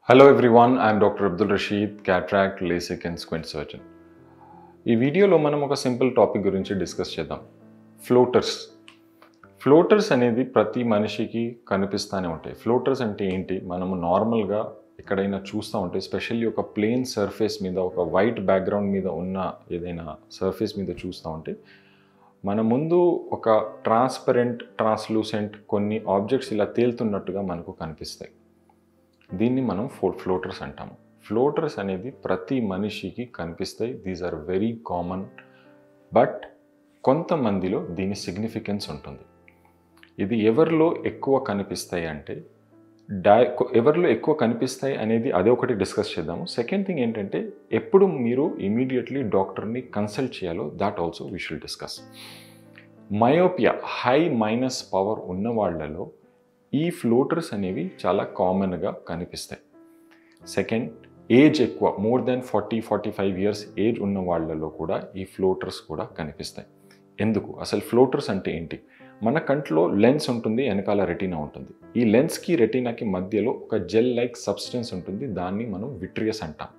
Hello everyone, I am Dr. Abdul Rashid, cataract, LASIK and squint surgeon. ఈ వీడియోలో మనం ఒక సింపుల్ టాపిక్ గురించి డిస్కస్ చేద్దాం ఫ్లోటర్స్ ఫ్లోటర్స్ అనేది ప్రతి మనిషికి కనిపిస్తూనే ఉంటాయి ఫ్లోటర్స్ అంటే ఏంటి మనము నార్మల్గా ఎక్కడైనా చూస్తూ ఉంటే స్పెషల్లీ ఒక ప్లేన్ సర్ఫేస్ మీద ఒక వైట్ బ్యాక్గ్రౌండ్ మీద ఉన్న ఏదైనా సర్ఫేస్ మీద చూస్తూ ఉంటే మన ముందు ఒక ట్రాన్స్పరెంట్ ట్రాన్స్లూసెంట్ కొన్ని ఆబ్జెక్ట్స్ ఇలా తేలుతున్నట్టుగా మనకు కనిపిస్తాయి దీన్ని మనం ఫో ఫ్లోటర్స్ అంటాము ఫ్లోటర్స్ అనేది ప్రతి మనిషికి కనిపిస్తాయి these are very common but కొంతమందిలో దీని సిగ్నిఫికెన్స్ ఉంటుంది ఇది ఎవరిలో ఎక్కువ కనిపిస్తాయి అంటే డై ఎవరిలో ఎక్కువ కనిపిస్తాయి అనేది అదే ఒకటి డిస్కస్ చేద్దాము సెకండ్ థింగ్ ఏంటంటే ఎప్పుడు మీరు ఇమీడియట్లీ డాక్టర్ని కన్సల్ట్ చేయాలో that also we shall discuss myopia high minus power ఉన్న వాళ్ళలో ఈ ఫ్లోటర్స్ అనేవి చాలా కామన్గా కనిపిస్తాయి సెకండ్ ఏజ్ ఎక్కువ more than forty forty five years age ఉన్న వాళ్ళలో కూడా ఈ ఫ్లోటర్స్ కూడా కనిపిస్తాయి ఎందుకు అసలు ఫ్లోటర్స్ అంటే ఏంటి మన కంట్లో లెన్స్ ఉంటుంది వెనకాల రెటీనా ఉంటుంది ఈ లెన్స్కి రెటీనాకి మధ్యలో ఒక జెల్ లైక్ సబ్స్టెన్స్ ఉంటుంది దాన్ని మనం విట్రియస్ అంటాం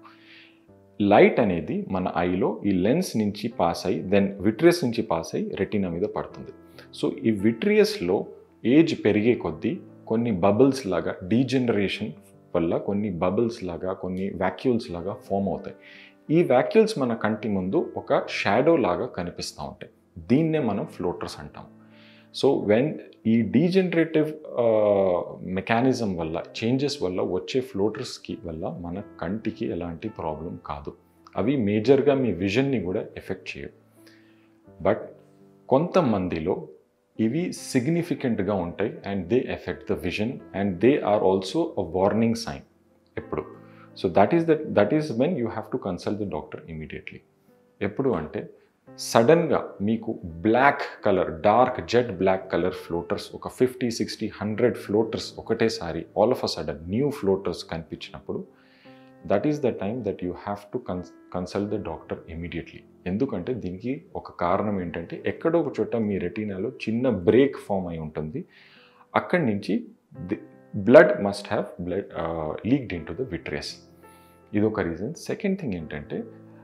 లైట్ అనేది మన ఐలో ఈ లెన్స్ నుంచి పాస్ అయ్యి దెన్ విట్రియస్ నుంచి పాస్ అయ్యి రెటీనా మీద పడుతుంది సో ఈ విట్రియస్లో ఏజ్ పెరిగే కొద్దీ కొన్ని బబుల్స్ లాగా డీజనరేషన్ వల్ల కొన్ని బబుల్స్ లాగా కొన్ని వ్యాక్యూల్స్ లాగా ఫామ్ అవుతాయి ఈ వ్యాక్యూల్స్ మన కంటి ముందు ఒక షాడో లాగా కనిపిస్తూ ఉంటాయి దీన్నే మనం ఫ్లోటర్స్ అంటాం సో వెన్ ఈ డీజనరేటివ్ మెకానిజం వల్ల చేంజెస్ వల్ల వచ్చే ఫ్లోటర్స్కి వల్ల మన కంటికి ఎలాంటి ప్రాబ్లం కాదు అవి మేజర్గా మీ విజన్ని కూడా ఎఫెక్ట్ చేయవు బట్ కొంతమందిలో ఇవి సిగ్నిఫికెంట్గా ఉంటాయి and they affect the vision and they are also a warning sign ఎప్పుడు so that is that that is when you have to consult the doctor immediately ఎప్పుడు అంటే సడన్గా మీకు black colour dark jet black colour floaters ఒక fifty sixty hundred floaters ఒకటేసారి all of a sudden new floaters కనిపించినప్పుడు that is the time that you have to cons consult the doctor immediately ఎందుకంటే దీనికి ఒక కారణం ఏంటంటే ఎక్కడో ఒక చోట మీ రెటీనాలో చిన్న బ్రేక్ ఫామ్ అయి ఉంటుంది అక్కడి నుంచి blood must have blood leaked into the vitreous ఇది ఒక రీజన్ సెకండ్ థింగ్ ఏంటంటే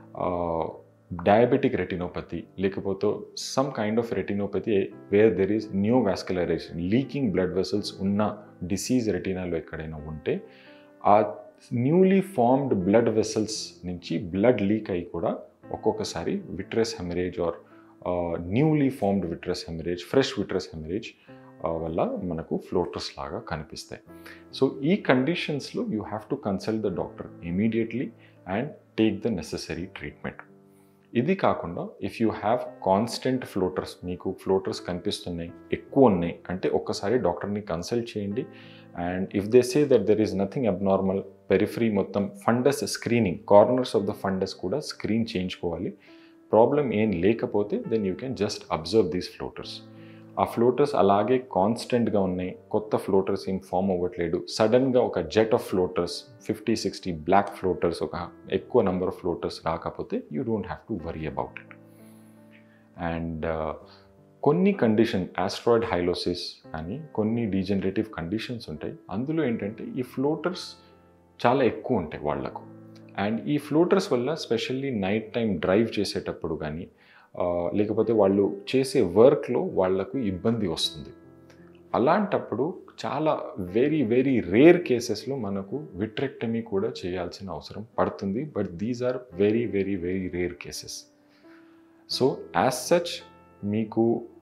డయాబెటిక్ రెటినోపతి లేకపోతే some kind of retinopathy where there is new vascularization leaking blood vessels ఉన్న డిసీజ్ రెటినాలో ఎక్కడైనా ఉంటే ఆ న్యూలీ ఫార్మ్డ్ బ్లడ్ వెసల్స్ నుంచి బ్లడ్ లీక్ అయ్యి కూడా ఒక్కొక్కసారి vitreous haemorrhage or newly formed vitreous haemorrhage fresh vitreous haemorrhage వల్ల మనకు ఫ్లోటర్స్ లాగా కనిపిస్తాయి సో ఈ కండిషన్స్లో you have to consult the doctor immediately and take the necessary treatment ఇది కాకుండా if you have constant floaters మీకు ఫ్లోటర్స్ కనిపిస్తున్నాయి ఎక్కువ ఉన్నాయి అంటే ఒక్కసారి డాక్టర్ని కన్సల్ట్ చేయండి and if they say that there is nothing abnormal periphery మొత్తం fundus screening corners of the fundus కూడా స్క్రీన్ చేయించుకోవాలి ప్రాబ్లం ఏం లేకపోతే then you can just observe these floaters ఆ ఫ్లోటర్స్ అలాగే కాన్స్టెంట్గా ఉన్నాయి కొత్త ఫ్లోటర్స్ ఏం ఫామ్ అవ్వట్లేదు సడన్గా ఒక jet of floaters fifty sixty black floaters ఒక ఎక్కువ నెంబర్ ఆఫ్ ఫ్లోటర్స్ రాకపోతే you don't have to worry about it and కొన్ని కండిషన్ ఆస్ట్రాయిడ్ హైలోసిస్ అని కొన్ని డీజనరేటివ్ కండిషన్స్ ఉంటాయి అందులో ఏంటంటే ఈ ఫ్లోటర్స్ చాలా ఎక్కువ ఉంటాయి వాళ్లకు అండ్ ఈ ఫ్లోటర్స్ వల్ల స్పెషల్లీ నైట్ టైం డ్రైవ్ చేసేటప్పుడు కానీ లేకపోతే వాళ్ళు చేసే వర్క్లో వాళ్లకు ఇబ్బంది వస్తుంది అలాంటప్పుడు చాలా వెరీ వెరీ రేర్ కేసెస్లో మనకు విట్రెక్టమీ కూడా చేయాల్సిన అవసరం పడుతుంది but these are very very very rare cases so as such మీకు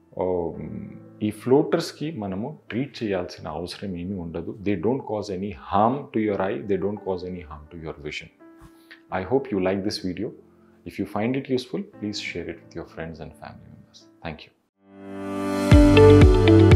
ఈ ఫ్లోటర్స్కి మనము ట్రీట్ చేయాల్సిన అవసరం ఏమీ ఉండదు they don't cause any harm to your eye they don't cause any harm to your vision I hope you like this video If you find it useful, please share it with your friends and family members. Thank you.